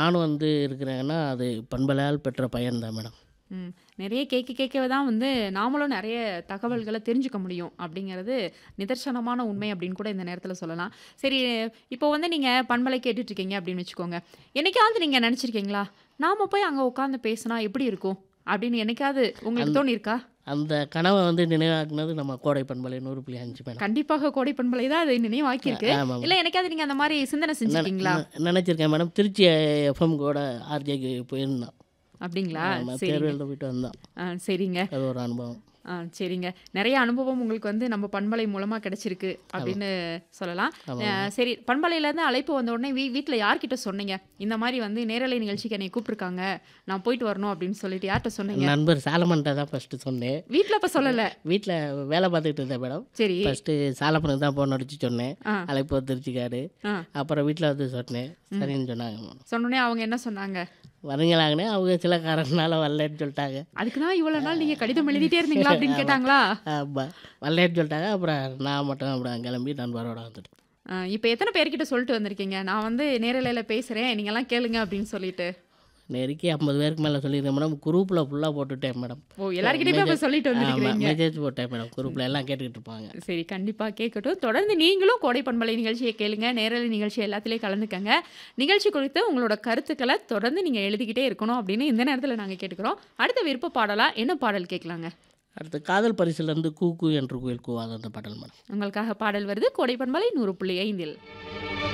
நானும் வந்து இருக்கிறேங்கன்னா அது பண்பலையால் பெற்ற பயன் தான் மேடம் ம் நிறைய கேட்க கேட்கவே தான் வந்து நாமளும் நிறைய தகவல்களை தெரிஞ்சுக்க முடியும் அப்படிங்கிறது நிதர்சனமான உண்மை அப்படின்னு கூட இந்த நேரத்தில் சொல்லலாம் சரி இப்போ வந்து நீங்கள் பண்பலை கேட்டுட்டு இருக்கீங்க அப்படின்னு வச்சுக்கோங்க என்னைக்காவது நீங்கள் நினச்சிருக்கீங்களா நாம் போய் அங்கே உட்காந்து பேசினா எப்படி இருக்கும் அப்படின்னு என்னைக்காவது உங்களுக்கு தோணியிருக்கா அந்த கனவை வந்து நினைவாக்குனது நம்ம கோடை பண்பலை நூறு புள்ளி அஞ்சு மேடம் கண்டிப்பாக கோடை பண்பலை தான் அது நினைவாக்கியிருக்கு ஆமாம் இல்லை என்னைக்காவது நீங்கள் அந்த மாதிரி சிந்தனை செஞ்சுருக்கீங்களா நினச்சிருக்கேன் மேடம் திருச்சி எஃப்எம் கூட ஆர்ஜேக்கு போயிருந்தோம் அப்படிங்களா ஆமா, சரிங்க தேர்தலில் போயிட்டு வந்தோம் ஆ சரிங்க அது ஒரு அனுபவம் ஆ சரிங்க நிறைய அனுபவம் உங்களுக்கு வந்து நம்ம பண்பலை மூலமாக கிடைச்சிருக்கு அப்படின்னு சொல்லலாம் ஆ, சரி பண்பலையிலேருந்து அழைப்பு வந்த உடனே வீ வீட்டில் யார்கிட்ட சொன்னீங்க இந்த மாதிரி வந்து நேரலை நிகழ்ச்சிக்கு என்னை கூப்பிட்ருக்காங்க நான் போயிட்டு வரணும் அப்படின்னு சொல்லிட்டு யார்கிட்ட சொன்னீங்க நண்பர் சாலமன்ட்ட தான் ஃபஸ்ட்டு சொன்னேன் வீட்டில் அப்போ சொல்லலை வீட்டில் வேலை பார்த்துக்கிட்டு இருந்தேன் மேடம் சரி ஃபஸ்ட்டு சாலப்பனுக்கு தான் ஃபோன் அடிச்சு சொன்னேன் ஆ. அழைப்பு திருச்சிக்காரு ஆ அப்புறம் வீட்டில் வந்து சொன்னேன் சரின்னு சொன்னாங்க மேடம் சொன்னோடனே அவங்க என்ன சொன்னாங்க வரீங்களாங்கண்ணே அவங்க சில காரணனால வரலன்னு சொல்லிட்டாங்க அதுக்கு தான் இவ்வளோ நாள் நீங்கள் கடிதம் எழுதிட்டே இருந்தீங்களா அப்படின்னு கேட்டாங்களா ஆமாம் வரலன்னு சொல்லிட்டாங்க அப்புறம் நான் மட்டும் அப்புறம் கிளம்பி நண்பரோட வந்துட்டேன் இப்போ எத்தனை பேர்கிட்ட சொல்லிட்டு வந்திருக்கீங்க நான் வந்து நேரலையில் பேசுகிறேன் நீங்கள்லாம் கேளுங்க அப்படின்னு சொல்லிட்டு நெருக்கி ஐம்பது பேருக்கு மேலே சொல்லியிருக்கேன் மேடம் குரூப்பில் ஃபுல்லாக போட்டுட்டேன் மேடம் ஓ எல்லாருக்கிட்டையுமே அப்போ சொல்லிட்டு ஆமாம் வந்திருக்கிறீங்க மெசேஜ் போட்டேன் மேடம் குரூப்பில் எல்லாம் கேட்டுக்கிட்டு இருப்பாங்க சரி கண்டிப்பாக கேட்கட்டும் தொடர்ந்து நீங்களும் கோடை பண்பலை நிகழ்ச்சியை கேளுங்க நேரலை நிகழ்ச்சி எல்லாத்துலேயும் கலந்துக்கங்க நிகழ்ச்சி குறித்து உங்களோட கருத்துக்களை தொடர்ந்து நீங்கள் எழுதிக்கிட்டே இருக்கணும் அப்படின்னு இந்த நேரத்தில் நாங்கள் கேட்டுக்கிறோம் அடுத்த விருப்ப பாடலாக என்ன பாடல் கேட்கலாங்க அடுத்து காதல் பரிசுலேருந்து கூ கூ என்று குயில் கூவாத அந்த பாடல் மேடம் உங்களுக்காக பாடல் வருது கோடை பண்பலை நூறு புள்ளி ஐந்தில்